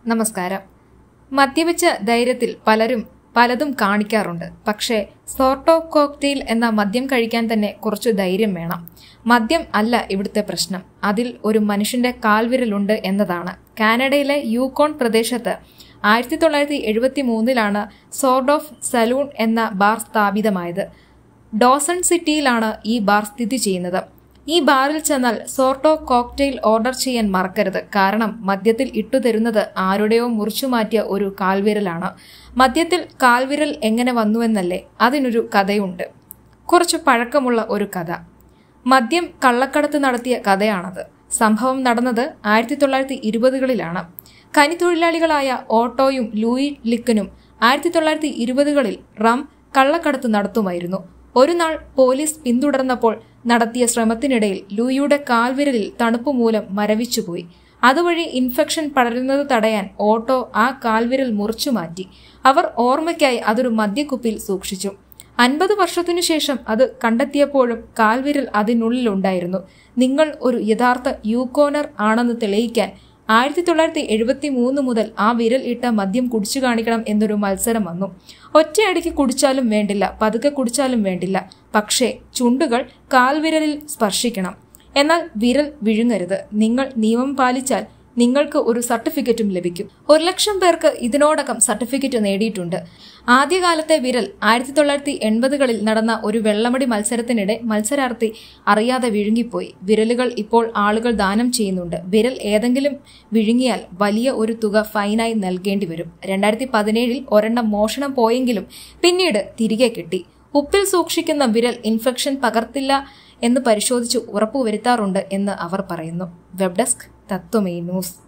നമസ്കാരം മദ്യപിച്ച ധൈര്യത്തിൽ പലരും പലതും കാണിക്കാറുണ്ട് പക്ഷേ സോർട്ടോ കോക്ടെയിൽ എന്ന മദ്യം കഴിക്കാൻ തന്നെ കുറച്ച് ധൈര്യം വേണം മദ്യം അല്ല ഇവിടുത്തെ പ്രശ്നം അതിൽ ഒരു മനുഷ്യന്റെ കാൽവിരലുണ്ട് എന്നതാണ് കാനഡയിലെ യൂക്കോൺ പ്രദേശത്ത് ആയിരത്തി തൊള്ളായിരത്തി എഴുപത്തി മൂന്നിലാണ് സോർഡ് ഓഫ് സലൂൺ എന്ന ബാർ സ്ഥാപിതമായത് ഡോസൺ സിറ്റിയിലാണ് ഈ ബാർ സ്ഥിതി ചെയ്യുന്നത് ഈ ബാറിൽ ചെന്നാൽ സോർട്ടോ കോക്ടെയിൽ ഓർഡർ ചെയ്യാൻ മറക്കരുത് കാരണം മദ്യത്തിൽ ഇട്ടുതരുന്നത് ആരുടെയോ മുറിച്ചു മാറ്റിയ ഒരു കാൽവിരലാണ് മദ്യത്തിൽ കാൽവിരൽ എങ്ങനെ വന്നുവെന്നല്ലേ അതിനൊരു കഥയുണ്ട് കുറച്ച് പഴക്കമുള്ള ഒരു കഥ മദ്യം കള്ളക്കടത്ത് നടത്തിയ കഥയാണത് സംഭവം നടന്നത് ആയിരത്തി തൊള്ളായിരത്തി ഇരുപതുകളിലാണ് ഖനിത്തൊഴിലാളികളായ ഓട്ടോയും ലൂയി ലിക്കനും ആയിരത്തി തൊള്ളായിരത്തി ഇരുപതുകളിൽ റം കള്ളക്കടത്ത് നടത്തുമായിരുന്നു ഒരു നാൾ പോലീസ് പിന്തുടർന്നപ്പോൾ നടത്തിയ ശ്രമത്തിനിടയിൽ ലൂയിയുടെ കാൽവിരലിൽ തണുപ്പ് മൂലം മരവിച്ചുപോയി അതുവഴി ഇൻഫെക്ഷൻ പടരുന്നത് തടയാൻ ഓട്ടോ ആ കാൽവിരൽ മുറിച്ചു മാറ്റി അവർ ഓർമ്മയ്ക്കായി അതൊരു മദ്യക്കുപ്പിൽ സൂക്ഷിച്ചു അൻപത് വർഷത്തിനു ശേഷം അത് കണ്ടെത്തിയപ്പോഴും കാൽവിരൽ അതിനുള്ളിലുണ്ടായിരുന്നു നിങ്ങൾ ഒരു യഥാർത്ഥ യൂക്കോനർ ആണെന്ന് തെളിയിക്കാൻ ആയിരത്തി തൊള്ളായിരത്തി എഴുപത്തി മൂന്ന് മുതൽ ആ വിരൽ ഇട്ട മദ്യം കുടിച്ചു കാണിക്കണം എന്നൊരു മത്സരം വന്നു ഒറ്റയടിക്ക് കുടിച്ചാലും വേണ്ടില്ല പതുക്കെ കുടിച്ചാലും വേണ്ടില്ല പക്ഷേ ചുണ്ടുകൾ കാൽവിരലിൽ സ്പർശിക്കണം എന്നാൽ വിരൽ വിഴുങ്ങരുത് നിങ്ങൾ നിയമം പാലിച്ചാൽ നിങ്ങൾക്ക് ഒരു സർട്ടിഫിക്കറ്റും ലഭിക്കും ഒരു ലക്ഷം പേർക്ക് ഇതിനോടകം സർട്ടിഫിക്കറ്റ് നേടിയിട്ടുണ്ട് ആദ്യകാലത്തെ വിരൽ ആയിരത്തി തൊള്ളായിരത്തി എൺപതുകളിൽ നടന്ന ഒരു വെള്ളമടി മത്സരത്തിനിടെ മത്സരാർത്ഥി അറിയാതെ വിഴുങ്ങിപ്പോയി വിരലുകൾ ഇപ്പോൾ ആളുകൾ ദാനം ചെയ്യുന്നുണ്ട് വിരൽ ഏതെങ്കിലും വിഴുങ്ങിയാൽ വലിയ ഒരു തുക ഫൈനായി നൽകേണ്ടി വരും രണ്ടായിരത്തി പതിനേഴിൽ ഒരെണ്ണം മോഷണം പോയെങ്കിലും പിന്നീട് തിരികെ കിട്ടി ഉപ്പിൽ സൂക്ഷിക്കുന്ന വിരൽ ഇൻഫെക്ഷൻ പകർത്തില്ല എന്ന് പരിശോധിച്ച് ഉറപ്പുവരുത്താറുണ്ട് എന്ന് അവർ പറയുന്നു വെബ് ഡെസ്ക് തത്വമേ ന്യൂസ്